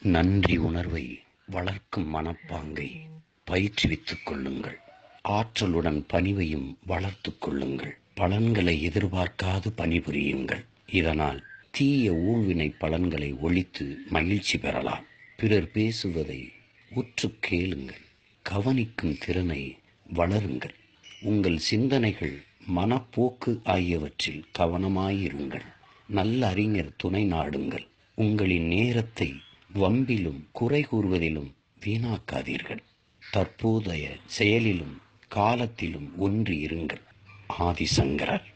நன்றி உணர்வை வளர்க்கும் மனப்பாங்கை பயிற்றுவித்துக் கொள்ளுங்கள் ஆற்றலுடன் பணிவையும் வளர்த்துக் கொள்ளுங்கள் பலன்களை எதிர்பார்க்காது பணிபுரியுங்கள் இதனால் தீய ஊழ்வினை பலன்களை ஒழித்து மகிழ்ச்சி பெறலாம் பிறர் பேசுவதை உற்று கேளுங்கள் கவனிக்கும் திறனை வளருங்கள் உங்கள் சிந்தனைகள் மனப்போக்கு ஆகியவற்றில் கவனமாயிருங்கள் நல்ல அறிஞர் துணை நாடுங்கள் உங்களின் நேரத்தை வம்பிலும் குறை கூறுவதிலும் வீணாக்காதீர்கள் தற்போதைய செயலிலும் காலத்திலும் ஒன்றி இருங்கள் ஆதிசங்கரர்